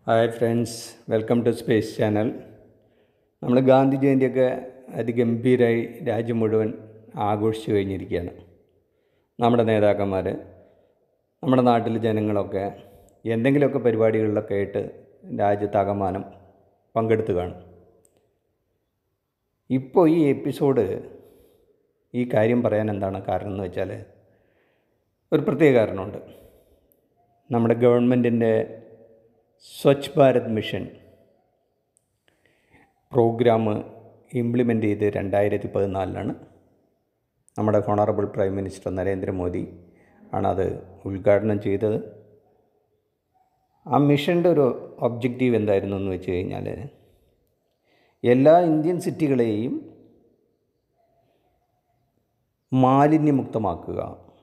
hi friends welcome to space channel നമ്മൾ ഗാന്ധി ജയന്തിയൊക്കെ അതിഗംഭീരമായി രാജ്യം മുഴുവൻ ആഘോഷിച്ചു കഴിഞ്ഞിരിക്കുകയാണ് നമ്മുടെ നേതാക്കന്മാർ നമ്മുടെ നാട്ടിലെ ജനങ്ങളൊക്കെ എന്തെങ്കിലുമൊക്കെ പരിപാടികളിലൊക്കെ ആയിട്ട് രാജ്യത്താകമാനം പങ്കെടുത്ത് കാണും ഇപ്പോൾ ഈ എപ്പിസോഡ് ഈ കാര്യം പറയാൻ എന്താണ് കാരണം എന്ന് വെച്ചാൽ ഒരു പ്രത്യേക കാരണമുണ്ട് നമ്മുടെ ഗവൺമെൻറ്റിൻ്റെ Swachh Bharat mission programme implement ചെയ്ത് രണ്ടായിരത്തി പതിനാലിലാണ് നമ്മുടെ ഹോണറബിൾ പ്രൈം മിനിസ്റ്റർ നരേന്ദ്രമോദി ആണത് ഉദ്ഘാടനം ചെയ്തത് ആ മിഷൻ്റെ ഒരു ഒബ്ജക്റ്റീവ് എന്തായിരുന്നു എന്ന് വെച്ച് കഴിഞ്ഞാൽ എല്ലാ ഇന്ത്യൻ സിറ്റികളെയും മാലിന്യമുക്തമാക്കുക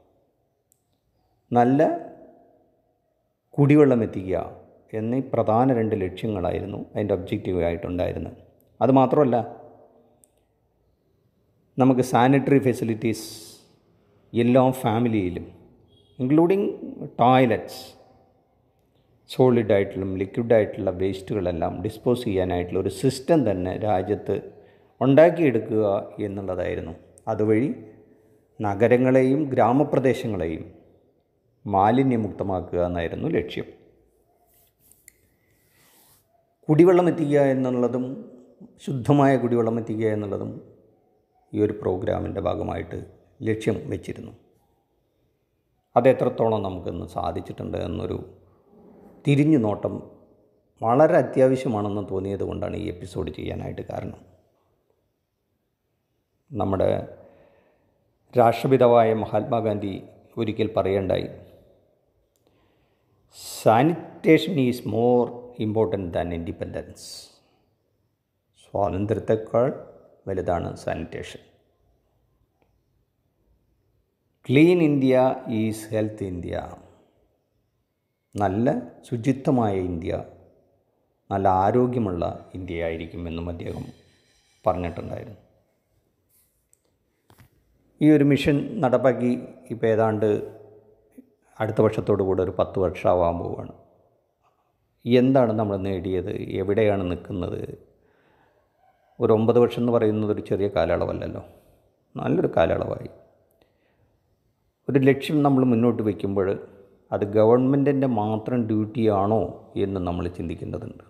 നല്ല കുടിവെള്ളം എത്തിക്കുക എന്നീ പ്രധാന രണ്ട് ലക്ഷ്യങ്ങളായിരുന്നു അതിൻ്റെ ഒബ്ജക്റ്റീവായിട്ടുണ്ടായിരുന്നത് അതുമാത്രമല്ല നമുക്ക് സാനിറ്ററി ഫെസിലിറ്റീസ് എല്ലാ ഫാമിലിയിലും ഇൻക്ലൂഡിങ് ടോയ്ലറ്റ്സ് സോളിഡ് ആയിട്ടുള്ള ലിക്വിഡ് ആയിട്ടുള്ള വേസ്റ്റുകളെല്ലാം ഡിസ്പോസ് ചെയ്യാനായിട്ടുള്ള ഒരു സിസ്റ്റം തന്നെ രാജ്യത്ത് ഉണ്ടാക്കിയെടുക്കുക എന്നുള്ളതായിരുന്നു അതുവഴി നഗരങ്ങളെയും ഗ്രാമപ്രദേശങ്ങളെയും മാലിന്യമുക്തമാക്കുക എന്നായിരുന്നു ലക്ഷ്യം കുടിവെള്ളം എത്തിക്കുക എന്നുള്ളതും ശുദ്ധമായ കുടിവെള്ളം എത്തിക്കുക എന്നുള്ളതും ഈ ഒരു പ്രോഗ്രാമിൻ്റെ ഭാഗമായിട്ട് ലക്ഷ്യം വെച്ചിരുന്നു അത് എത്രത്തോളം നമുക്കിന്ന് സാധിച്ചിട്ടുണ്ട് എന്നൊരു തിരിഞ്ഞു നോട്ടം വളരെ അത്യാവശ്യമാണെന്ന് തോന്നിയത് കൊണ്ടാണ് ഈ എപ്പിസോഡ് ചെയ്യാനായിട്ട് കാരണം നമ്മുടെ രാഷ്ട്രപിതാവായ മഹാത്മാഗാന്ധി ഒരിക്കൽ പറയണ്ടായി sanitation is more important than independence സ്വാതന്ത്ര്യത്തെക്കാൾ വലുതാണ് sanitation clean India is health India നല്ല ശുചിത്വമായ ഇന്ത്യ നല്ല ആരോഗ്യമുള്ള ഇന്ത്യയായിരിക്കും എന്നും അദ്ദേഹം പറഞ്ഞിട്ടുണ്ടായിരുന്നു ഈ ഒരു മിഷൻ നടപ്പാക്കി ഇപ്പോൾ ഏതാണ്ട് അടുത്ത വർഷത്തോടു കൂടെ ഒരു പത്ത് വർഷമാവാൻ പോവുകയാണ് എന്താണ് നമ്മൾ നേടിയത് എവിടെയാണ് നിൽക്കുന്നത് ഒരു ഒമ്പത് വർഷം എന്ന് പറയുന്നത് ഒരു ചെറിയ കാലയളവല്ലല്ലോ നല്ലൊരു കാലയളവായി ഒരു ലക്ഷ്യം നമ്മൾ മുന്നോട്ട് വയ്ക്കുമ്പോൾ അത് ഗവൺമെൻറ്റിൻ്റെ മാത്രം ഡ്യൂട്ടിയാണോ എന്ന് നമ്മൾ ചിന്തിക്കേണ്ടതുണ്ട്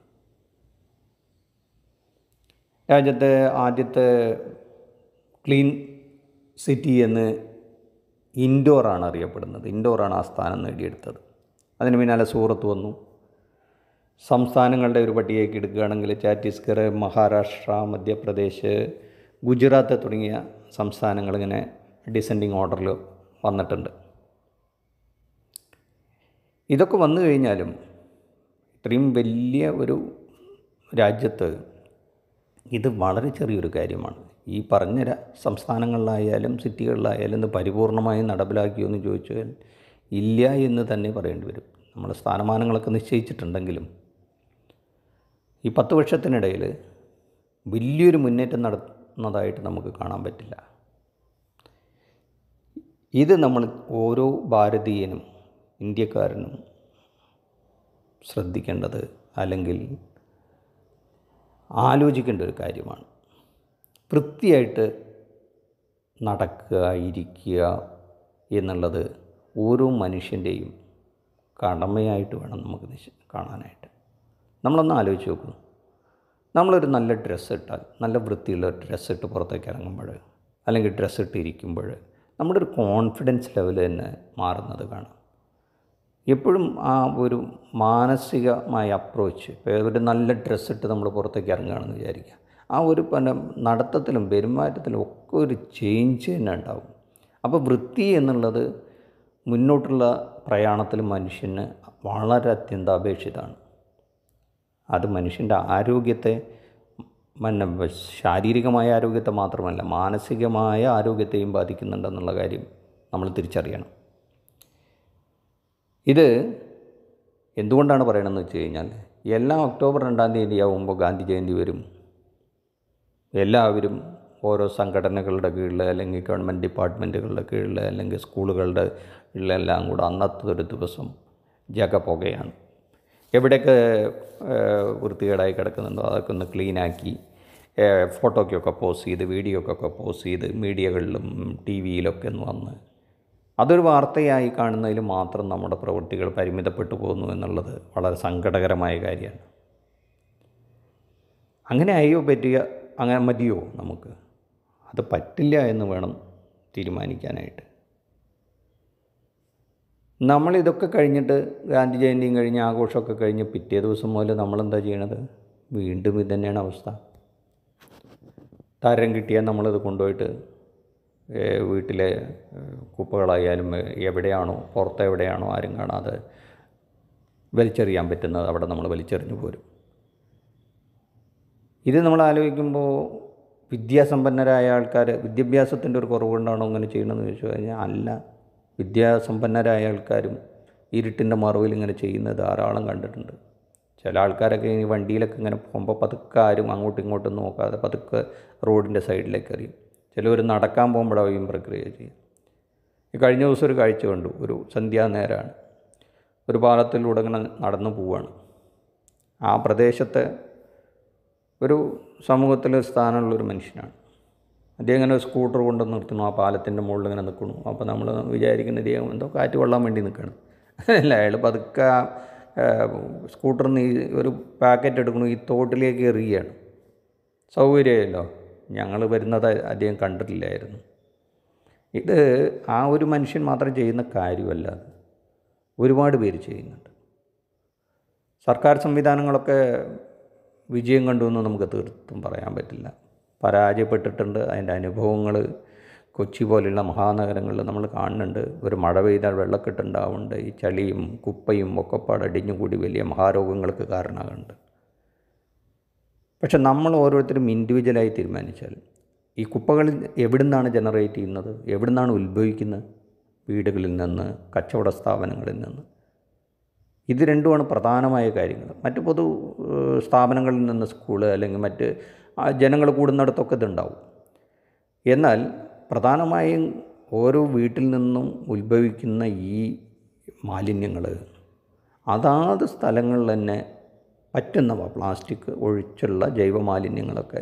രാജ്യത്തെ ആദ്യത്തെ ക്ലീൻ സിറ്റി എന്ന് ഇൻഡോറാണ് അറിയപ്പെടുന്നത് ഇൻഡോറാണ് ആ സ്ഥാനം നേടിയെടുത്തത് അതിന് പിന്നാലെ സൂറത്ത് വന്നു സംസ്ഥാനങ്ങളുടെ ഒരു പട്ടികയ്ക്ക് എടുക്കുകയാണെങ്കിൽ ഛത്തീസ്ഗഡ് മഹാരാഷ്ട്ര മധ്യപ്രദേശ് ഗുജറാത്ത് തുടങ്ങിയ സംസ്ഥാനങ്ങളിങ്ങനെ ഡിസെൻഡിങ് ഓർഡറിൽ വന്നിട്ടുണ്ട് ഇതൊക്കെ വന്നു കഴിഞ്ഞാലും ഇത്രയും വലിയ ഒരു രാജ്യത്ത് ഇത് വളരെ ചെറിയൊരു കാര്യമാണ് ഈ പറഞ്ഞ സംസ്ഥാനങ്ങളിലായാലും സിറ്റികളിലായാലും ഇത് പരിപൂർണമായി നടപ്പിലാക്കിയോ എന്ന് ചോദിച്ചാൽ ഇല്ല എന്ന് തന്നെ പറയേണ്ടി വരും നമ്മൾ സ്ഥാനമാനങ്ങളൊക്കെ നിശ്ചയിച്ചിട്ടുണ്ടെങ്കിലും ഈ പത്ത് വർഷത്തിനിടയിൽ വലിയൊരു മുന്നേറ്റം നടത്തുന്നതായിട്ട് നമുക്ക് കാണാൻ പറ്റില്ല ഇത് നമ്മൾ ഓരോ ഭാരതീയനും ഇന്ത്യക്കാരനും ശ്രദ്ധിക്കേണ്ടത് അല്ലെങ്കിൽ ആലോചിക്കേണ്ട ഒരു കാര്യമാണ് വൃത്തിയായിട്ട് നടക്കുക ഇരിക്കുക എന്നുള്ളത് ഓരോ മനുഷ്യൻ്റെയും കടമയായിട്ട് വേണം നമുക്ക് കാണാനായിട്ട് നമ്മളൊന്ന് ആലോചിച്ച് നോക്കൂ നമ്മളൊരു നല്ല ഡ്രസ്സ് ഇട്ടാൽ നല്ല വൃത്തിയുള്ള ഡ്രസ്സ് ഇട്ട് പുറത്തേക്ക് ഇറങ്ങുമ്പോൾ അല്ലെങ്കിൽ ഡ്രസ്സ് ഇട്ട് ഇരിക്കുമ്പോൾ നമ്മുടെ ഒരു കോൺഫിഡൻസ് ലെവൽ തന്നെ മാറുന്നത് കാണാം എപ്പോഴും ആ ഒരു മാനസികമായ അപ്രോച്ച് ഇപ്പോൾ ഒരു നല്ല ഡ്രസ്സ് ഇട്ട് നമ്മൾ പുറത്തേക്ക് ഇറങ്ങുകയാണെന്ന് വിചാരിക്കുക ആ ഒരു പിന്നെ നടത്തത്തിലും പെരുമാറ്റത്തിലും ഒക്കെ ഒരു ചേഞ്ച് തന്നെ ഉണ്ടാവും അപ്പോൾ വൃത്തി എന്നുള്ളത് മുന്നോട്ടുള്ള പ്രയാണത്തിൽ മനുഷ്യന് വളരെ അത്യന്താപേക്ഷിതമാണ് അത് മനുഷ്യൻ്റെ ആരോഗ്യത്തെ പിന്നെ ശാരീരികമായ ആരോഗ്യത്തെ മാത്രമല്ല മാനസികമായ ആരോഗ്യത്തെയും ബാധിക്കുന്നുണ്ടെന്നുള്ള കാര്യം നമ്മൾ തിരിച്ചറിയണം ഇത് എന്തുകൊണ്ടാണ് പറയണമെന്ന് വെച്ച് കഴിഞ്ഞാൽ എല്ലാ ഒക്ടോബർ രണ്ടാം തീയതി ആകുമ്പോൾ ഗാന്ധി ജയന്തി വരും എല്ലാവരും ഓരോ സംഘടനകളുടെ കീഴിൽ അല്ലെങ്കിൽ ഗവൺമെൻറ് ഡിപ്പാർട്ട്മെൻറ്റുകളുടെ കീഴിൽ അല്ലെങ്കിൽ സ്കൂളുകളുടെ കീഴിലെല്ലാം കൂടെ അന്നത്തെ ഒരു ദിവസം ജഗ പുകയാണ് എവിടെയൊക്കെ ഏഹ്, വൃത്തികേടായി കിടക്കുന്നുണ്ടോ അതൊക്കെ ഒന്ന് ക്ലീനാക്കി ഏഹ്, ഫോട്ടോയ്ക്കൊക്കെ പോസ്റ്റ് ചെയ്ത് വീഡിയോക്കൊക്കെ പോസ്റ്റ് ചെയ്ത് മീഡിയകളിലും ടി വിയിലൊക്കെ ഒന്ന് വന്ന് അതൊരു വാർത്തയായി കാണുന്നതിൽ മാത്രം നമ്മുടെ പ്രവൃത്തികൾ പരിമിതപ്പെട്ടു പോകുന്നു എന്നുള്ളത് വളരെ സങ്കടകരമായ കാര്യമാണ് അങ്ങനെ അയ്യോ പറ്റിയ അങ്ങനെ മതിയോ നമുക്ക് അത് പറ്റില്ല എന്ന് വേണം തീരുമാനിക്കാനായിട്ട് നമ്മളിതൊക്കെ കഴിഞ്ഞിട്ട് ഗാന്ധി ജയന്തിയും കഴിഞ്ഞ് ആഘോഷമൊക്കെ കഴിഞ്ഞ് പിറ്റേ ദിവസം മുതൽ നമ്മളെന്താ ചെയ്യണത് വീണ്ടും ഇത് തന്നെയാണ് അവസ്ഥ താരം കിട്ടിയാൽ നമ്മളത് കൊണ്ടുപോയിട്ട് ഏഹ്, വീട്ടിലെ ഏഹ്, കുപ്പകളായാലും ഏഹ്, എവിടെയാണോ പുറത്ത് എവിടെയാണോ ആരും കാണാതെ വലിച്ചെറിയാൻ പറ്റുന്നത് അവിടെ നമ്മൾ വലിച്ചെറിഞ്ഞു പോരും ഇത് നമ്മൾ ആലോചിക്കുമ്പോൾ വിദ്യാസമ്പന്നരായ ആൾക്കാർ വിദ്യാഭ്യാസത്തിൻ്റെ ഒരു കുറവ് കൊണ്ടാണോ അങ്ങനെ ചെയ്യണമെന്ന് ചോദിച്ചു കഴിഞ്ഞാൽ അല്ല വിദ്യാസമ്പന്നരായ ആൾക്കാരും ഇരുട്ടിൻ്റെ മറവിൽ ഇങ്ങനെ ചെയ്യുന്നത് ധാരാളം കണ്ടിട്ടുണ്ട് ചില ആൾക്കാരൊക്കെ ഈ വണ്ടിയിലൊക്കെ ഇങ്ങനെ പോകുമ്പോൾ പതുക്കെ ആരും അങ്ങോട്ടും ഇങ്ങോട്ടും നോക്കാതെ പതുക്കെ റോഡിൻ്റെ സൈഡിലേക്ക് എറിയും ചിലവർ നടക്കാൻ പോകുമ്പോഴാവും പ്രക്രിയ ചെയ്യും ഈ കഴിഞ്ഞ ദിവസം ഒരു കാഴ്ച കണ്ടു ഒരു സന്ധ്യാനേരമാണ് ഒരു പാലത്തിലൂടെ ഇങ്ങനെ നടന്നു പോവുകയാണ് ആ പ്രദേശത്തെ ഒരു സമൂഹത്തിൽ സ്ഥാനമുള്ളൊരു മനുഷ്യനാണ് അദ്ദേഹം ഇങ്ങനെ സ്കൂട്ടർ കൊണ്ട് നിർത്തുന്നു ആ പാലത്തിൻ്റെ മുകളിൽ ഇങ്ങനെ നിൽക്കുന്നു അപ്പോൾ നമ്മൾ വിചാരിക്കുന്ന ഇദ്ദേഹം എന്തോ കാറ്റ് കൊള്ളാൻ വേണ്ടി നിൽക്കുകയാണ് അല്ല അയാൾ പതുക്കെ സ്കൂട്ടറിൽ നിന്ന് ഈ ഒരു പാക്കറ്റ് എടുക്കുന്നു ഈ തോട്ടിലേക്ക് എറിയുകയാണ് സൗകര്യമല്ലോ ഞങ്ങൾ വരുന്നത് അദ്ദേഹം കണ്ടിട്ടില്ലായിരുന്നു ഇത് ആ ഒരു മനുഷ്യൻ മാത്രം ചെയ്യുന്ന കാര്യമല്ല അത് ഒരുപാട് പേര് ചെയ്യുന്നുണ്ട് സർക്കാർ സംവിധാനങ്ങളൊക്കെ വിജയം കണ്ടു എന്ന് നമുക്ക് തീർത്തും പറയാൻ പറ്റില്ല പരാജയപ്പെട്ടിട്ടുണ്ട് അതിൻ്റെ അനുഭവങ്ങൾ കൊച്ചി പോലെയുള്ള മഹാനഗരങ്ങളിൽ നമ്മൾ കാണുന്നുണ്ട് ഒരു മഴ പെയ്താൽ വെള്ളക്കെട്ടുണ്ടാവുന്നുണ്ട് ഈ ചളിയും കുപ്പയും ഒക്കെ പാടടിഞ്ഞുകൂടി വലിയ മഹാരോഗങ്ങൾക്ക് കാരണമാകുന്നുണ്ട് പക്ഷെ നമ്മൾ ഓരോരുത്തരും ഇൻഡിവിജ്വലായി തീരുമാനിച്ചാൽ ഈ കുപ്പകൾ എവിടുന്നാണ് ജനറേറ്റ് ചെയ്യുന്നത് എവിടുന്നാണ് ഉത്ഭവിക്കുന്നത് വീടുകളിൽ നിന്ന് കച്ചവട സ്ഥാപനങ്ങളിൽ നിന്ന് ഇത് രണ്ടുമാണ് പ്രധാനമായ കാര്യങ്ങൾ മറ്റ് പൊതു ഏഹ്, സ്ഥാപനങ്ങളിൽ നിന്ന് സ്കൂള് അല്ലെങ്കിൽ മറ്റ് ആ ജനങ്ങൾ കൂടുന്നിടത്തൊക്കെ ഇതുണ്ടാവും എന്നാൽ പ്രധാനമായും ഓരോ വീട്ടിൽ നിന്നും ഉത്ഭവിക്കുന്ന ഈ മാലിന്യങ്ങൾ അതാത് സ്ഥലങ്ങളിൽ തന്നെ പറ്റുന്നവ പ്ലാസ്റ്റിക് ഒഴിച്ചുള്ള ജൈവ മാലിന്യങ്ങളൊക്കെ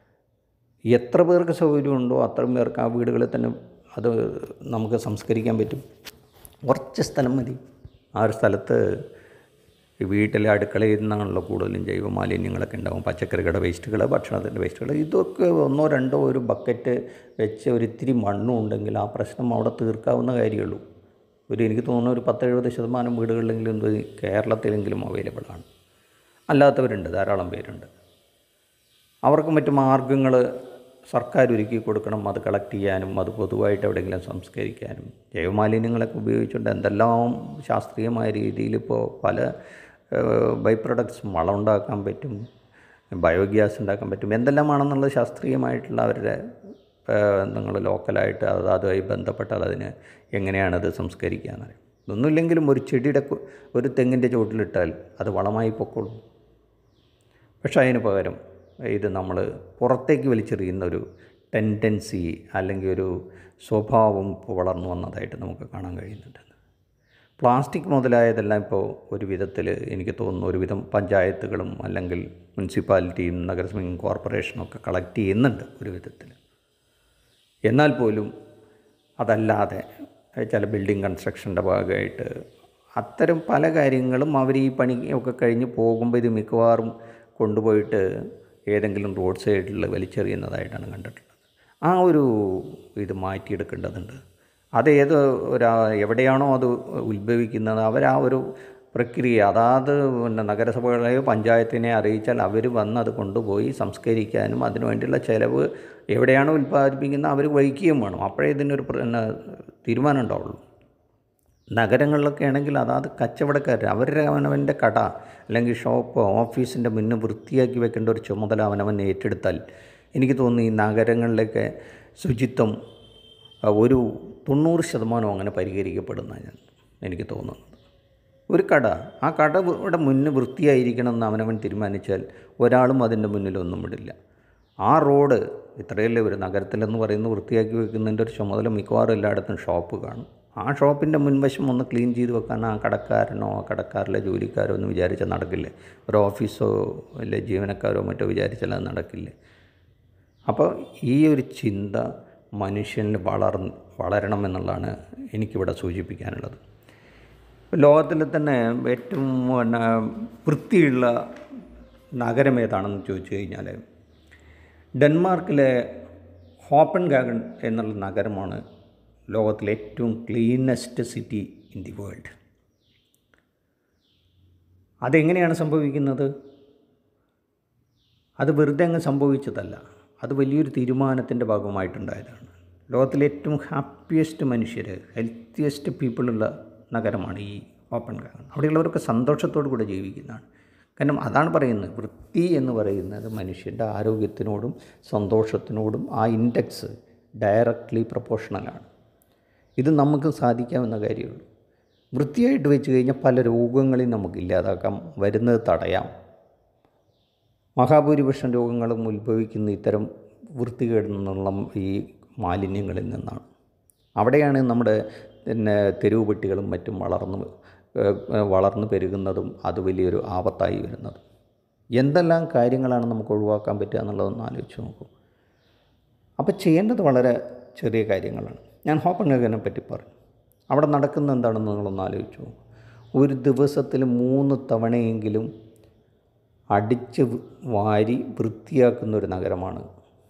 എത്ര പേർക്ക് സൗകര്യമുണ്ടോ അത്രയും പേർക്ക് ആ വീടുകളിൽ തന്നെ അത് നമുക്ക് സംസ്കരിക്കാൻ പറ്റും കുറച്ച് സ്ഥലം മതി ആ ഒരു സ്ഥലത്ത് ഈ വീട്ടിലെ അടുക്കളയിൽ നിന്നാണല്ലോ കൂടുതലും ജൈവ മാലിന്യങ്ങളൊക്കെ ഉണ്ടാവും പച്ചക്കറികളുടെ വേസ്റ്റുകൾ ഭക്ഷണത്തിൻ്റെ വേസ്റ്റുകൾ ഇതൊക്കെ ഒന്നോ രണ്ടോ ഒരു ബക്കറ്റ് വെച്ച് ഒരു ഇത്തിരി മണ്ണും ഉണ്ടെങ്കിൽ ആ പ്രശ്നം അവിടെ തീർക്കാവുന്ന കാര്യമുള്ളൂ ഒരു എനിക്ക് തോന്നുന്നു ഒരു പത്ത് എഴുപത് ശതമാനം വീടുകളിലെങ്കിലും ഇത് കേരളത്തിലെങ്കിലും അവൈലബിൾ ആണ് അല്ലാത്തവരുണ്ട് ധാരാളം പേരുണ്ട് അവർക്ക് മറ്റു മാർഗങ്ങൾ സർക്കാർ ഒരുക്കി കൊടുക്കണം അത് കളക്ട് ചെയ്യാനും അത് പൊതുവായിട്ട് എവിടെയെങ്കിലും സംസ്കരിക്കാനും ജൈവമാലിന്യങ്ങളൊക്കെ ഉപയോഗിച്ചുകൊണ്ട് എന്തെല്ലാം ശാസ്ത്രീയമായ രീതിയിൽ ഇപ്പോൾ പല ബൈ പ്രൊഡക്ട്സ് വളം ഉണ്ടാക്കാൻ പറ്റും ബയോഗ്യാസ് ഉണ്ടാക്കാൻ പറ്റും എന്തെല്ലാമാണെന്നുള്ളത് ശാസ്ത്രീയമായിട്ടുള്ള അവരുടെ നിങ്ങൾ ലോക്കലായിട്ട് അത് അതുമായി ബന്ധപ്പെട്ടാൽ അതിന് എങ്ങനെയാണത് സംസ്കരിക്കുക എന്നറിയാം ഇതൊന്നുമില്ലെങ്കിലും ഒരു ചെടിയുടെ കു- ഒരു തെങ്ങിൻ്റെ ചുവട്ടിലിട്ടാൽ അത് വളമായി പൊക്കോളും പക്ഷേ അതിന് പകരം ഇത് നമ്മൾ പുറത്തേക്ക് വലിച്ചെറിയുന്ന ഒരു ടെൻഡൻസി അല്ലെങ്കിൽ ഒരു സ്വഭാവം ഇപ്പോൾ വളർന്നു വന്നതായിട്ട് നമുക്ക് കാണാൻ കഴിയുന്നുണ്ട് പ്ലാസ്റ്റിക് മുതലായതെല്ലാം ഇപ്പോൾ ഒരു വിധത്തിൽ എനിക്ക് തോന്നുന്നു ഒരുവിധം പഞ്ചായത്തുകളും അല്ലെങ്കിൽ മുനിസിപ്പാലിറ്റിയും നഗരസഭയും കോർപ്പറേഷനും ഒക്കെ കളക്ട് ചെയ്യുന്നുണ്ട് ഒരു വിധത്തിൽ എന്നാൽ പോലും അതല്ലാതെ ചില ബിൽഡിംഗ് കൺസ്ട്രക്ഷൻ്റെ ഭാഗമായിട്ട് അത്തരം പല കാര്യങ്ങളും അവർ ഈ പണി ഒക്കെ കഴിഞ്ഞ് പോകുമ്പോൾ ഇത് മിക്കവാറും കൊണ്ടുപോയിട്ട് ഏതെങ്കിലും റോഡ് സൈഡിൽ വലിച്ചെറിയുന്നതായിട്ടാണ് കണ്ടിട്ടുള്ളത് ആ ഒരു ഇത് മാറ്റിയെടുക്കേണ്ടതുണ്ട് അത് ഏത് ഒരാ എവിടെയാണോ അത് ഉത്ഭവിക്കുന്നത് അവർ ആ ഒരു പ്രക്രിയ അതാത് പിന്നെ നഗരസഭകളെയോ പഞ്ചായത്തിനെ അറിയിച്ചാൽ അവർ വന്ന് അത് കൊണ്ടുപോയി സംസ്കരിക്കാനും അതിനു വേണ്ടിയുള്ള ചിലവ് എവിടെയാണോ ഉൽപ്പാദിപ്പിക്കുന്നത് അവർ വഹിക്കുകയും വേണം അപ്പോഴേ ഇതിനൊരു പ്ര- പിന്നെ തീരുമാനം ഉണ്ടാവുള്ളൂ നഗരങ്ങളിലൊക്കെ ആണെങ്കിൽ അതാത് കച്ചവടക്കാർ അവരുടെ അവനവൻ്റെ കട അല്ലെങ്കിൽ ഷോപ്പ് ഓഫീസിൻ്റെ മുന്നേ വൃത്തിയാക്കി വെക്കേണ്ട ഒരു ചുമതല അവനവൻ ഏറ്റെടുത്താൽ എനിക്ക് തോന്നുന്നു ഈ നഗരങ്ങളിലൊക്കെ ശുചിത്വം ആ, ഒരു തൊണ്ണൂറ് ശതമാനം അങ്ങനെ പരിഹരിക്കപ്പെടുന്ന ഞാൻ എനിക്ക് തോന്നുന്നത് ഒരു കട ആ കടയുടെ മുന്ന് വൃത്തിയായിരിക്കണം എന്ന് അവനവൻ തീരുമാനിച്ചാൽ ഒരാളും അതിൻ്റെ മുന്നിലൊന്നും വിടില്ല ആ റോഡ് ഇത്രയല്ലേ ഒരു നഗരത്തിലെന്ന് പറയുന്നത് വൃത്തിയാക്കി വെക്കുന്നതിൻ്റെ ഒരു ചുമതല മിക്കവാറും എല്ലായിടത്തും ഷോപ്പ് കാണും ആ ഷോപ്പിൻ്റെ മുൻവശം ഒന്ന് ക്ലീൻ ചെയ്ത് വെക്കാൻ ആ കടക്കാരനോ ആ കടക്കാരിലെ ജോലിക്കാരോ ഒന്നും വിചാരിച്ചാൽ നടക്കില്ലേ ഒരു ഓഫീസോ അല്ലെ ജീവനക്കാരോ മറ്റോ വിചാരിച്ചാൽ അത് നടക്കില്ലേ അപ്പോൾ ഈ ഒരു ചിന്ത മനുഷ്യനിൽ വളർ വളരണമെന്നുള്ളതാണ് എനിക്കിവിടെ സൂചിപ്പിക്കാനുള്ളത് ലോകത്തിൽ തന്നെ ഏറ്റവും പിന്നെ വൃത്തിയുള്ള നഗരം ഏതാണെന്ന് ചോദിച്ചു കഴിഞ്ഞാൽ ഡെൻമാർക്കിലെ ഹോപ്പൻ ഗാഗൺ എന്നുള്ള നഗരമാണ് ലോകത്തിലെ ഏറ്റവും cleanest city in the world അതെങ്ങനെയാണ് സംഭവിക്കുന്നത് അത് വെറുതെ അങ്ങ് സംഭവിച്ചതല്ല അത് വലിയൊരു തീരുമാനത്തിൻ്റെ ഭാഗമായിട്ടുണ്ടായതാണ് ലോകത്തിലെ ഏറ്റവും ഹാപ്പിയസ്റ്റ് മനുഷ്യർ ഹെൽത്തിയസ്റ്റ് പീപ്പിളുള്ള നഗരമാണ് ഈ ഓപ്പൺ ഗാർഡൻ അവിടെയുള്ളവരൊക്കെ സന്തോഷത്തോടു കൂടെ ജീവിക്കുന്നതാണ് കാരണം അതാണ് പറയുന്നത് വൃത്തി എന്ന് പറയുന്നത് മനുഷ്യൻ്റെ ആരോഗ്യത്തിനോടും സന്തോഷത്തിനോടും ആ ഇൻഡെക്സ് ഡയറക്റ്റ്ലി പ്രൊപ്പോർഷണലാണ് ഇത് നമുക്ക് സാധിക്കാവുന്ന കാര്യമുള്ളൂ വൃത്തിയായിട്ട് വെച്ച് കഴിഞ്ഞാൽ പല രോഗങ്ങളെയും നമുക്ക് ഇല്ലാതാക്കാം വരുന്നത് തടയാം മഹാഭൂരിപക്ഷം രോഗങ്ങളും ഉത്ഭവിക്കുന്ന ഇത്തരം വൃത്തികേട് നിന്നുള്ള ഈ മാലിന്യങ്ങളിൽ നിന്നാണ് അവിടെയാണ് നമ്മുടെ പിന്നെ തെരുവ് പെട്ടികളും മറ്റും വളർന്ന് ഏഹ്, വളർന്ന് പെരുകുന്നതും അത് വലിയൊരു ആപത്തായി വരുന്നതും എന്തെല്ലാം കാര്യങ്ങളാണ് നമുക്ക് ഒഴിവാക്കാൻ പറ്റുക എന്നുള്ളതൊന്ന് ആലോചിച്ച് നോക്കൂ അപ്പോൾ ചെയ്യേണ്ടത് വളരെ ചെറിയ കാര്യങ്ങളാണ് ഞാൻ ഹോപ്പൻഗനെ പറ്റി പറഞ്ഞു അവിടെ നടക്കുന്ന എന്താണെന്ന് നിങ്ങളൊന്ന് ആലോചിച്ച് നോക്കൂ ഒരു ദിവസത്തിൽ മൂന്ന് തവണയെങ്കിലും അടിച്ച് വൃ- വാരി വൃത്തിയാക്കുന്ന ഒരു നഗരമാണ്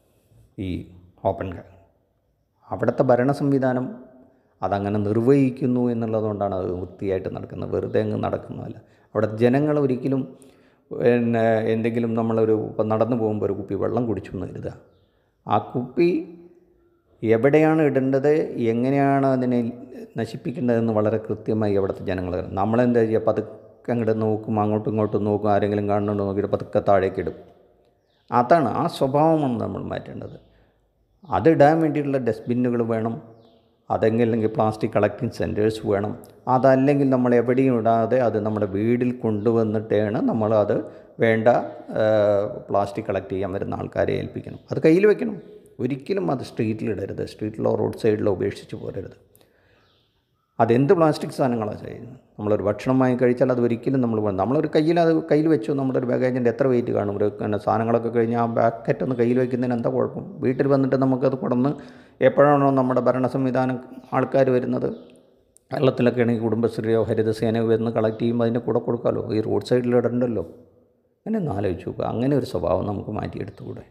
ഈ ഹോപ്പൻഗാൻ അവിടുത്തെ ഭരണ സംവിധാനം അതങ്ങനെ നിർവഹിക്കുന്നു എന്നുള്ളതുകൊണ്ടാണ് അത് വൃത്തിയായിട്ട് നടക്കുന്നത് വെറുതെ അങ്ങ് നടക്കുന്നതല്ല അവിടെ ജനങ്ങൾ ഒരിക്കലും പിന്നെ എന്തെങ്കിലും നമ്മളൊരു ഇപ്പം നടന്നു പോകുമ്പോൾ ഒരു കുപ്പി വെള്ളം കുടിച്ചു എന്ന് കരുതുക ആ കുപ്പി എവിടെയാണ് ഇടേണ്ടത് എങ്ങനെയാണ് അതിനെ നശിപ്പിക്കേണ്ടതെന്ന് വളരെ കൃത്യമായി അവിടുത്തെ ജനങ്ങൾ നമ്മളെന്താ ചെയ്യുക പതുക്കെ അങ്ങോട്ട് നോക്കും അങ്ങോട്ടും ഇങ്ങോട്ടും നോക്കും ആരെങ്കിലും കാണുന്നുണ്ടോ നോക്കിയിട്ട് പതുക്കെ താഴേക്ക് ഇടും അതാണ് ആ സ്വഭാവമാണ് നമ്മൾ മാറ്റേണ്ടത് അതിടാൻ വേണ്ടിയിട്ടുള്ള ഡസ്റ്റ്ബിന്നുകൾ വേണം അതെങ്കിൽ പ്ലാസ്റ്റിക് കളക്ടിങ് സെൻറ്റേഴ്സ് വേണം അതല്ലെങ്കിൽ നമ്മൾ എവിടെയും ഇടാതെ അത് നമ്മുടെ വീട്ടിൽ കൊണ്ടുവന്നിട്ടാണ് നമ്മൾ അത് വേണ്ട പ്ലാസ്റ്റിക് കളക്ട് ചെയ്യാൻ വരുന്ന ആൾക്കാരെ ഏൽപ്പിക്കണം അത് കയ്യിൽ വെക്കണം ഒരിക്കലും അത് സ്ട്രീറ്റിലിടരുത് സ്ട്രീറ്റിലോ റോഡ് സൈഡിലോ ഉപേക്ഷിച്ച് പോരരുത് അതെന്ത് പ്ലാസ്റ്റിക് സാധനങ്ങളാണ് ചെയ്യുന്നത് നമ്മളൊരു ഭക്ഷണം വാങ്ങി കഴിച്ചാൽ അത് ഒരിക്കലും നമ്മൾ വേണം നമ്മളൊരു കയ്യിൽ അത് കയ്യിൽ വെച്ചു നമ്മുടെ ഒരു ബാഗേജിൻ്റെ എത്ര വെയിറ്റ് കാണും ഒരു പിന്നെ സാധനങ്ങളൊക്കെ കഴിഞ്ഞ് ആ ബാക്കറ്റ് ഒന്ന് കയ്യിൽ വയ്ക്കുന്നതിന് എന്താ കുഴപ്പം വീട്ടിൽ വന്നിട്ട് നമുക്കത് കൊടന്ന് എപ്പോഴാണോ നമ്മുടെ ഭരണ സംവിധാനം ആൾക്കാർ വരുന്നത് കേരളത്തിലൊക്കെ ആണെങ്കിൽ കുടുംബശ്രീയോ ഹരിതസേനയോ വരുന്ന കളക്ട് ചെയ്യുമ്പോൾ അതിൻ്റെ കൂടെ കൊടുക്കാമല്ലോ ഈ റോഡ് സൈഡിൽ ഇടണ്ടല്ലോ അങ്ങനെ ഒന്ന് ആലോചിച്ച് നോക്കുക അങ്ങനെ ഒരു സ്വഭാവം നമുക്ക് മാറ്റിയെടുത്തുകൂടെ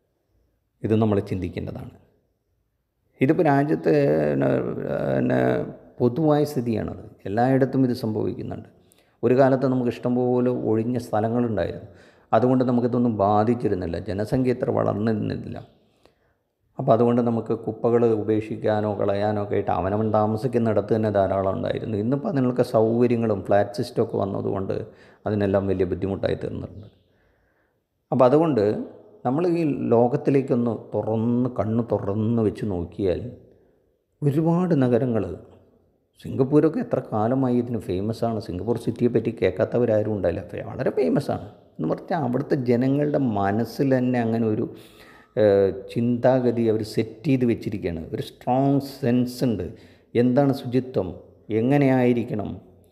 ഇത് നമ്മൾ ചിന്തിക്കേണ്ടതാണ് ഇതിപ്പോൾ രാജ്യത്തെ പിന്നെ പിന്നെ പൊതുവായ സ്ഥിതിയാണത് എല്ലായിടത്തും ഇത് സംഭവിക്കുന്നുണ്ട് ഒരു കാലത്ത് നമുക്ക് ഇഷ്ടംപോലെ ഒഴിഞ്ഞ സ്ഥലങ്ങളുണ്ടായിരുന്നു അതുകൊണ്ട് നമുക്കിതൊന്നും ബാധിച്ചിരുന്നില്ല ജനസംഖ്യ ഇത്ര വളർന്നിരുന്നില്ല അപ്പോൾ അതുകൊണ്ട് നമുക്ക് കുപ്പകൾ ഉപേക്ഷിക്കാനോ കളയാനോ ഒക്കെ ആയിട്ട് അവനവൻ താമസിക്കുന്നിടത്ത് തന്നെ ധാരാളം ഉണ്ടായിരുന്നു ഇന്നിപ്പോൾ അതിനൊക്കെ സൗകര്യങ്ങളും ഫ്ലാറ്റ് സിസ്റ്റമൊക്കെ വന്നതുകൊണ്ട് അതിനെല്ലാം വലിയ ബുദ്ധിമുട്ടായി തീർന്നിട്ടുണ്ട് അപ്പോൾ അതുകൊണ്ട് നമ്മൾ ഈ ലോകത്തിലേക്കൊന്ന് തുറന്ന് കണ്ണ് തുറന്ന് വെച്ച് നോക്കിയാൽ ഒരുപാട് നഗരങ്ങൾ സിംഗപ്പൂരൊക്കെ എത്ര കാലമായി ഇതിന് ഫേമസ് ആണ് സിംഗപ്പൂർ സിറ്റിയെ പറ്റി കേൾക്കാത്തവരാരും ഉണ്ടായില്ല ഫേ- വളരെ ഫേമസ് ആണ് എന്ന് പറഞ്ഞാൽ അവിടുത്തെ ജനങ്ങളുടെ മനസ്സിൽ തന്നെ അങ്ങനെ ഒരു ഏഹ്, ചിന്താഗതി അവർ സെറ്റ് ചെയ്ത് വെച്ചിരിക്കുകയാണ് ഒരു സ്ട്രോങ് സെൻസ് ഉണ്ട് എന്താണ് ശുചിത്വം എങ്ങനെയായിരിക്കണം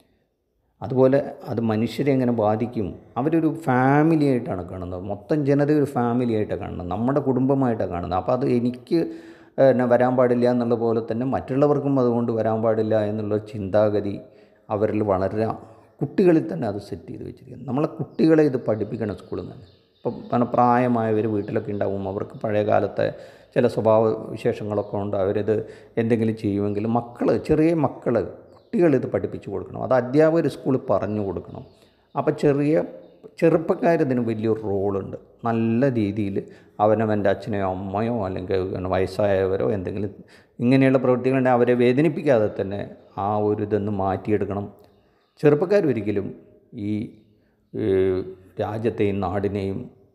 അതുപോലെ അത് മനുഷ്യരെ എങ്ങനെ ബാധിക്കും അവരൊരു ഫാമിലി ആയിട്ടാണ് കാണുന്നത് മൊത്തം ജനത ഒരു ഫാമിലി ആയിട്ടാണ് കാണുന്നത് നമ്മുടെ കുടുംബമായിട്ടാണ് കാണുന്നത് അപ്പോൾ അത് എനിക്ക് പിന്നെ വരാൻ പാടില്ല എന്നുള്ള പോലെ തന്നെ മറ്റുള്ളവർക്കും അതുകൊണ്ട് വരാൻ പാടില്ല എന്നുള്ള ചിന്താഗതി അവരിൽ വളരെ കുട്ടികളിൽ തന്നെ അത് സെറ്റ് ചെയ്ത് വെച്ചിരിക്കുന്നു നമ്മളെ കുട്ടികളെ ഇത് പഠിപ്പിക്കണം സ്കൂളിൽ നിന്ന് ഇപ്പം പല പ്രായമായവർ വീട്ടിലൊക്കെ ഉണ്ടാവും അവർക്ക് പഴയ കാലത്തെ ചില സ്വഭാവ വിശേഷങ്ങളൊക്കെ ഉണ്ട് അവരിത് എന്തെങ്കിലും ചെയ്യുമെങ്കിലും മക്കൾ ചെറിയ മക്കൾ കുട്ടികളിത് പഠിപ്പിച്ചു കൊടുക്കണം അത് അധ്യാപകർ സ്കൂളിൽ പറഞ്ഞു കൊടുക്കണം അപ്പോൾ ചെറിയ ചെറുപ്പക്കാരിതിന് വലിയൊരു റോളുണ്ട് നല്ല രീതിയിൽ അവനവൻ്റെ അച്ഛനെയോ അമ്മയോ അല്ലെങ്കിൽ പിന്നെ വയസ്സായവരോ എന്തെങ്കിലും ഇങ്ങനെയുള്ള പ്രവൃത്തികളുണ്ടെങ്കിൽ അവരെ വേദനിപ്പിക്കാതെ തന്നെ ആ ഒരു ഇതൊന്ന് മാറ്റിയെടുക്കണം ചെറുപ്പക്കാരൊരിക്കലും ഈ ഈ രാജ്യത്തെയും നാടിനെയും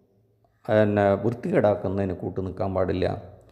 പിന്നെ വൃത്തികേടാക്കുന്നതിന് കൂട്ടു നിൽക്കാൻ പാടില്ല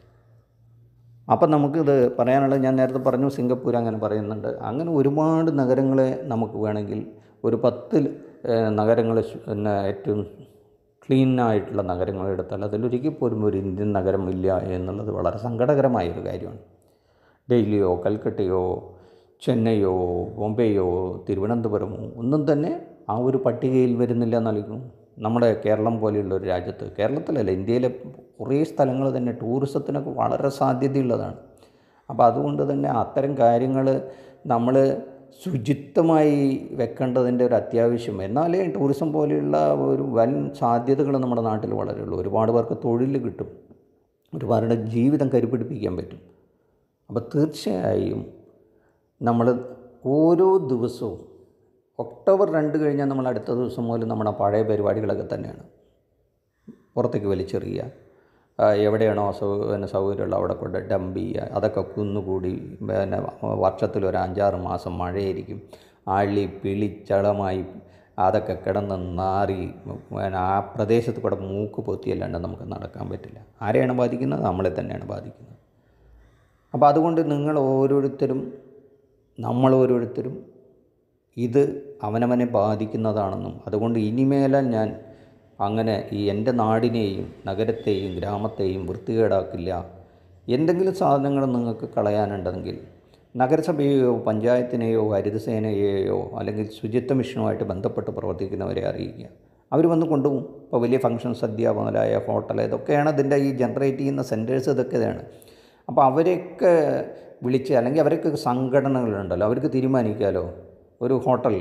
അപ്പം നമുക്കിത് പറയാനുള്ളത് ഞാൻ നേരത്തെ പറഞ്ഞു സിംഗപ്പൂർ അങ്ങനെ പറയുന്നുണ്ട് അങ്ങനെ ഒരുപാട് നഗരങ്ങളെ നമുക്ക് വേണമെങ്കിൽ ഒരു പത്ത് നഗരങ്ങൾ പിന്നെ ഏറ്റവും ക്ലീൻ ആയിട്ടുള്ള നഗരങ്ങൾ എടുത്താൽ അതിലൊരിക്കൽ പോലും ഒരു ഇന്ത്യൻ നഗരം ഇല്ല എന്നുള്ളത് വളരെ സങ്കടകരമായ ഒരു കാര്യമാണ് ഡൽഹിയോ കൽക്കട്ടയോ ചെന്നൈയോ ബോംബെയോ തിരുവനന്തപുരമോ ഒന്നും തന്നെ ആ ഒരു പട്ടികയിൽ വരുന്നില്ല എന്നായിരിക്കും നമ്മുടെ കേരളം പോലെയുള്ള ഒരു രാജ്യത്ത് കേരളത്തിലല്ല ഇന്ത്യയിലെ കുറേ സ്ഥലങ്ങൾ തന്നെ ടൂറിസത്തിനൊക്കെ വളരെ സാധ്യതയുള്ളതാണ് അപ്പോൾ അതുകൊണ്ട് തന്നെ അത്തരം കാര്യങ്ങൾ നമ്മൾ ശുചിത്വമായി വെക്കേണ്ടതിൻ്റെ ഒരു അത്യാവശ്യം എന്നാലേ ടൂറിസം പോലെയുള്ള ഒരു വൻ സാധ്യതകൾ നമ്മുടെ നാട്ടിൽ വളരുള്ളൂ ഒരുപാട് പേർക്ക് തൊഴിൽ കിട്ടും ഒരുപാട് ജീവിതം കരുപിടിപ്പിക്കാൻ പറ്റും അപ്പോൾ തീർച്ചയായും നമ്മൾ ഓരോ ദിവസവും ഒക്ടോബർ രണ്ട് കഴിഞ്ഞാൽ നമ്മൾ അടുത്ത ദിവസം മുതൽ നമ്മുടെ പഴയ പരിപാടികളൊക്കെ തന്നെയാണ് പുറത്തേക്ക് വലിച്ചെറിയുക ആ, എവിടെയാണോ സൗ പിന്നെ സൗകര്യമുള്ള അവിടെ കൊണ്ട് ഡംപ് ചെയ്യുക അതൊക്കെ കുന്നുകൂടി പിന്നെ വർഷത്തിൽ ഒരു അഞ്ചാറ് മാസം മഴയായിരിക്കും ആഴി പിളി ചളമായി അതൊക്കെ കിടന്ന് നാറി പിന്നെ ആ പ്രദേശത്ത് കൂടെ മൂക്ക് പൊത്തിയല്ലാണ്ട് നമുക്ക് നടക്കാൻ പറ്റില്ല ആരെയാണ് ബാധിക്കുന്നത് നമ്മളെ തന്നെയാണ് ബാധിക്കുന്നത് അപ്പോൾ അതുകൊണ്ട് നിങ്ങൾ ഓരോരുത്തരും നമ്മൾ ഓരോരുത്തരും ഇത് അവനവനെ ബാധിക്കുന്നതാണെന്നും അതുകൊണ്ട് ഇനിമേലാൽ ഞാൻ അങ്ങനെ ഈ എൻ്റെ നാടിനെയും നഗരത്തെയും ഗ്രാമത്തെയും വൃത്തികേടാക്കില്ല എന്തെങ്കിലും സാധനങ്ങൾ നിങ്ങൾക്ക് കളയാനുണ്ടെങ്കിൽ നഗരസഭയെയോ പഞ്ചായത്തിനെയോ ഹരിതസേനയെയോ അല്ലെങ്കിൽ ശുചിത്വ മിഷനുമായിട്ട് ബന്ധപ്പെട്ട് പ്രവർത്തിക്കുന്നവരെ അറിയിക്കുക അവർ വന്ന് കൊണ്ടുപോകും ഇപ്പോൾ വലിയ ഫംഗ്ഷൻ സദ്യ മുതലായ ഹോട്ടൽ ഇതൊക്കെയാണ് ഇതിൻ്റെ ഈ ജനറേറ്റ് ചെയ്യുന്ന സെൻറ്റേഴ്സ് ഇതൊക്കെയാണ് അപ്പോൾ അവരെയൊക്കെ വിളിച്ച് അല്ലെങ്കിൽ അവരൊക്കെ സംഘടനകളുണ്ടല്ലോ അവർക്ക് തീരുമാനിക്കാമല്ലോ ഒരു ഹോട്ടൽ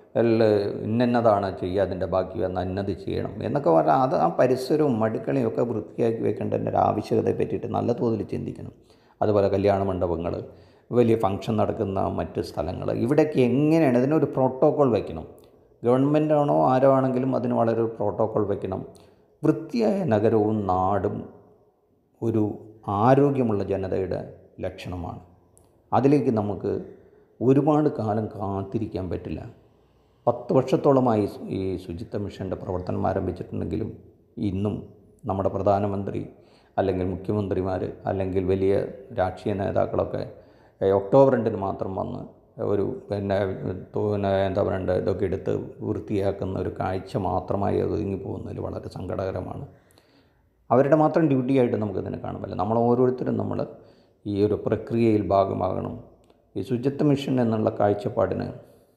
ഇന്നതാണ് ചെയ്യുക അതിൻ്റെ ബാക്കി വന്ന് അന്നത് ചെയ്യണം എന്നൊക്കെ പറഞ്ഞാൽ അത് ആ പരിസരവും മടുക്കളയും ഒക്കെ വൃത്തിയാക്കി വെക്കേണ്ടതിൻ്റെ ഒരു ആവശ്യകതയെ പറ്റിയിട്ട് നല്ല തോതിൽ ചിന്തിക്കണം അതുപോലെ കല്യാണ മണ്ഡപങ്ങൾ വലിയ ഫംഗ്ഷൻ നടക്കുന്ന മറ്റ് സ്ഥലങ്ങൾ ഇവിടെയൊക്കെ എങ്ങനെയാണ് ഇതിനൊരു പ്രോട്ടോക്കോൾ വയ്ക്കണം ഗവൺമെൻറ്റാണോ ആരോ ആണെങ്കിലും അതിന് വളരെ ഒരു പ്രോട്ടോക്കോൾ വയ്ക്കണം വൃത്തിയായ നഗരവും നാടും ഒരു ആരോഗ്യമുള്ള ജനതയുടെ ലക്ഷണമാണ് അതിലേക്ക് നമുക്ക് ഒരുപാട് കാലം കാത്തിരിക്കാൻ പറ്റില്ല പത്ത് വർഷത്തോളമായി ഈ ശുചിത്വ മിഷൻ്റെ പ്രവർത്തനം ആരംഭിച്ചിട്ടുണ്ടെങ്കിലും ഇന്നും നമ്മുടെ പ്രധാനമന്ത്രി അല്ലെങ്കിൽ മുഖ്യമന്ത്രിമാർ അല്ലെങ്കിൽ വലിയ രാഷ്ട്രീയ നേതാക്കളൊക്കെ ഏ, ഒക്ടോബർ രണ്ടിന് മാത്രം വന്ന് ഒരു പിന്നെ പിന്നെ എന്താ പറയണ്ടത് ഇതൊക്കെ എടുത്ത് വൃത്തിയാക്കുന്ന ഒരു കാഴ്ച മാത്രമായി ഒതുങ്ങി പോകുന്നതിൽ വളരെ സങ്കടകരമാണ് അവരുടെ മാത്രം ഡ്യൂട്ടിയായിട്ട് നമുക്കിതിനെ കാണാൻ പറ്റില്ല നമ്മൾ ഓരോരുത്തരും നമ്മൾ ഈ ഒരു പ്രക്രിയയിൽ ഭാഗമാകണം ഈ ശുചിത്വ മിഷൻ എന്നുള്ള കാഴ്ചപ്പാടിന്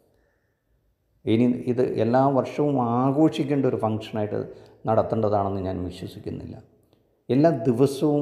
ഇനി ഇത് എല്ലാ വർഷവും ആഘോഷിക്കേണ്ട ഒരു ഫംഗ്ഷനായിട്ട് നടത്തേണ്ടതാണെന്ന് ഞാൻ വിശ്വസിക്കുന്നില്ല എല്ലാ ദിവസവും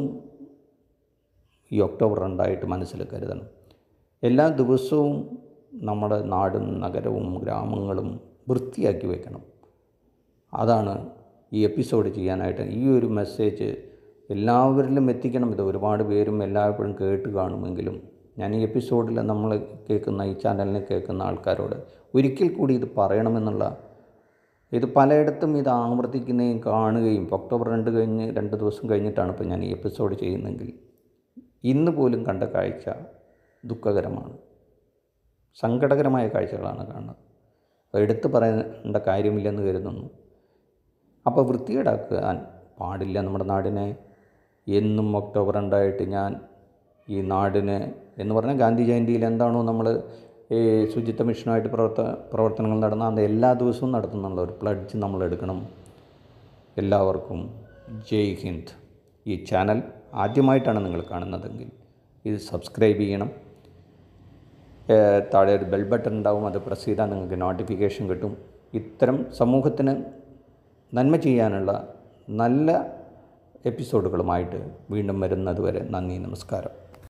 ഈ ഒക്ടോബർ രണ്ടായിട്ട് മനസ്സിൽ കരുതണം എല്ലാ ദിവസവും നമ്മുടെ നാടും നഗരവും ഗ്രാമങ്ങളും വൃത്തിയാക്കി വെക്കണം അതാണ് ഈ എപ്പിസോഡ് ചെയ്യാനായിട്ട് ഈ ഒരു മെസ്സേജ് എല്ലാവരിലും എത്തിക്കണം ഇത് ഒരുപാട് പേരും എല്ലായ്പ്പോഴും കേട്ട് കാണുമെങ്കിലും ഞാൻ ഈ എപ്പിസോഡിൽ നമ്മൾ കേൾക്കുന്ന ഈ ചാനലിനെ കേൾക്കുന്ന ആൾക്കാരോട് ഒരിക്കൽ കൂടി ഇത് പറയണമെന്നുള്ള ഇത് പലയിടത്തും ഇത് ആവർത്തിക്കുന്നതും കാണുകയും ഇപ്പോൾ ഒക്ടോബർ രണ്ട് കഴിഞ്ഞ് രണ്ട് ദിവസം കഴിഞ്ഞിട്ടാണ് ഇപ്പോൾ ഞാൻ ഈ എപ്പിസോഡ് ചെയ്യുന്നതെങ്കിൽ ഇന്ന് പോലും കണ്ട കാഴ്ച ദുഃഖകരമാണ് സങ്കടകരമായ കാഴ്ചകളാണ് കാണുന്നത് അപ്പോൾ എടുത്തു പറയേണ്ട കാര്യമില്ലെന്ന് കരുതുന്നു അപ്പോൾ വൃത്തികേടാക്കാൻ പാടില്ല നമ്മുടെ നാടിനെ എന്നും ഒക്ടോബർ രണ്ടായിട്ട് ഞാൻ ഈ നാടിന് എന്ന് പറഞ്ഞാൽ ഗാന്ധി ജയന്തിയിൽ എന്താണോ നമ്മൾ ഈ ശുചിത്വ മിഷനുമായിട്ട് പ്രവർത്ത പ്രവർത്തനങ്ങൾ നടന്ന അത് എല്ലാ ദിവസവും നടത്തുന്നുള്ള ഒരു പ്ലഡ്ജ് നമ്മൾ എടുക്കണം എല്ലാവർക്കും ജയ് ഹിന്ദ് ഈ ചാനൽ ആദ്യമായിട്ടാണ് നിങ്ങൾ കാണുന്നതെങ്കിൽ ഇത് സബ്സ്ക്രൈബ് ചെയ്യണം ഏഹ് താഴെ ഒരു ബെൽ ബട്ടൺ ഉണ്ടാവും അത് പ്രസ് ചെയ്താൽ നിങ്ങൾക്ക് നോട്ടിഫിക്കേഷൻ കിട്ടും ഇത്തരം സമൂഹത്തിന് നന്മ ചെയ്യാനുള്ള നല്ല എപ്പിസോഡുകളുമായിട്ട് വീണ്ടും വരുന്നത് വരെ നന്ദി നമസ്കാരം